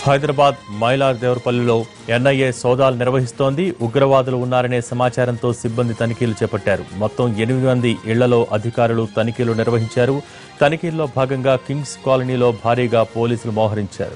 Hyderabad Mylar దేవరపల్లిలో NIA సోదాలు నిర్వహిస్తోంది ఉగ్రవాదులు ఉన్నారనే సమాచారంతో సిబ్బంది తనిఖీలు చేపట్టారు మొత్తం ఎనిమిది మంది ఇళ్లలో అధికారులు తనిఖీలు నిర్వహించారు తనిఖీల్లో భాగంగా కింగ్స్ కాలనీలో భారీగా పోలీసులు మోహరించారు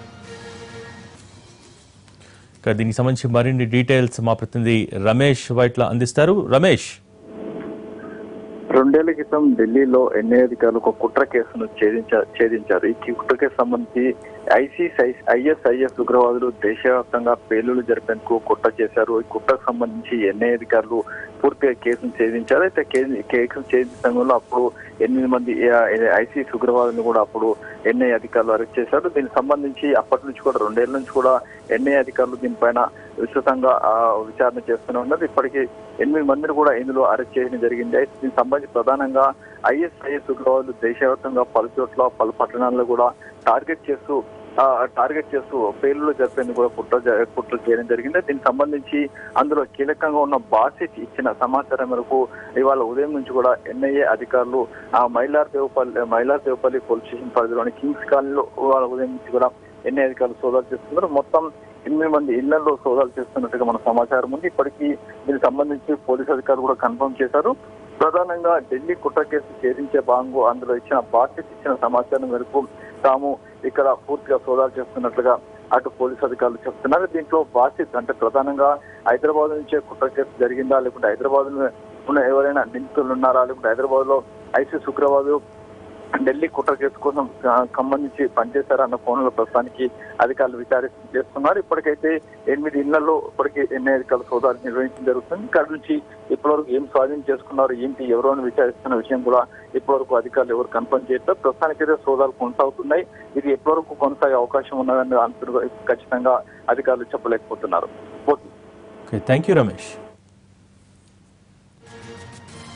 ఇక దీనికి సంబంధించి మరిన్ని డీటెయిల్స్ మా ప్రతినిధి రమేష్ వైట్ల అందిస్తారు రమేష్ రెండేళ్ల క్రితం ఢిల్లీలో ఎన్ఐ అధికారులు ఒక కుట్ర కేసును ఛేదించా ఛేదించారు ఈ కుట్ర కేసు సంబంధించి ఐసీస్ ఐఎస్ఐఎస్ ఉగ్రవాదులు దేశవ్యాప్తంగా పేలుళ్లు జరిపేందుకు కుట్ర చేశారు ఈ కుట్రకు సంబంధించి ఎన్ఐ అధికారులు పూర్తిగా కేసును ఛేదించారు అయితే కే- కేసును ఛేదించిన సమయంలో అప్పుడు ఎనిమిది మంది ఐసీస్ ఉగ్రవాదులను కూడా అప్పుడు ఎన్ఐ అధికారులు అరెస్ట్ చేశారు దీనికి సంబంధించి అప్పటి నుంచి కూడా రెండేళ్ల నుంచి కూడా ఎన్ఐ అధికారులు దీనిపైన విస్తృతంగా ఆ, విచారణ చేస్తూనే ఉన్నారు ఇప్పటికీ ఎనిమిది మందిని కూడా ఇందులో అరెస్ట్ చేయడం జరిగింది అయితే దీనికి సంబంధించి ప్రధానంగా ఐఎస్ఐఎస్ ఉగ్రవాదులు దేశవ్యాప్తంగా పలు చోట్ల పలు పట్టణాల్లో కూడా టార్గెట్ చేస్తూ ఆ, టార్గెట్ చేస్తూ పేర్లు జరిపేందుకు కూడా కుట్ర జ- కుట్ర చేయడం జరిగింది దీనికి సంబంధించి అందులో కీలకంగా ఉన్న బాసిత్ ఇచ్చిన సమాచారం మేరకు ఇవాళ ఉదయం నుంచి కూడా ఎన్ఐఏ అధికారులు ఆ మైలార్ దేవపల్లి మైలార్ దేవపల్లి పోలీస్ స్టేషన్ పరిధిలోని కింగ్స్ కాలనీలో ఇవాళ ఉదయం నుంచి కూడా ఎన్ఐ అధికారులు సోదాలు చేస్తున్నారు మొత్తం ఎనిమిది మంది ఇళ్లలో సోదాలు చేస్తున్నట్టుగా మన సమాచారం ఉంది ఇప్పటికీ దీనికి సంబంధించి పోలీసు అధికారులు కూడా కన్ఫర్మ్ చేశారు ప్రధానంగా ఢిల్లీ కుట్ర కేసు ఛేదించే భాగంగా అందులో ఇచ్చిన బాధ్యత ఇచ్చిన సమాచారం మేరకు తాము ఇక్కడ పూర్తిగా సోదాలు చేస్తున్నట్లుగా అటు పోలీసు అధికారులు చెప్తున్నారు దీంట్లో బాధ్యత అంటే ప్రధానంగా హైదరాబాద్ నుంచే కుట్ర కేసు జరిగిందా లేకుంటే హైదరాబాద్ ఉన్న ఎవరైనా నిందితులు ఉన్నారా లేకుంటే హైదరాబాద్ లో ఐసీస్ ఉగ్రవాదులు ఢిల్లీ కుట్ర కేసు కోసం ఆ, సంబంధించి పనిచేశారా అన్న కోణంలో ప్రస్తుతానికి అధికారులు విచారణ చేస్తున్నారు ఇప్పటికైతే ఎనిమిది ఇళ్లలో ఇప్పటికే ఎన్ఐ అధికారులు సోదాలు నిర్వహించడం జరుగుతుంది ఇక్కడ నుంచి ఇప్పటివరకు ఏం స్వాధీనం చేసుకున్నారు ఏంటి ఎవరో అని విచారిస్తున్న విషయం కూడా ఇప్పటివరకు అధికారులు ఎవరు కన్ఫర్మ్ చేయట్లేదు ప్రస్తుతానికైతే సోదాలు కొనసాగుతున్నాయి ఇది ఎప్పటివరకు కొనసాగే అవకాశం ఉన్నదని అంతగా ఖచ్చితంగా అధికారులు చెప్పలేకపోతున్నారు okay. Okay thank you Ramesh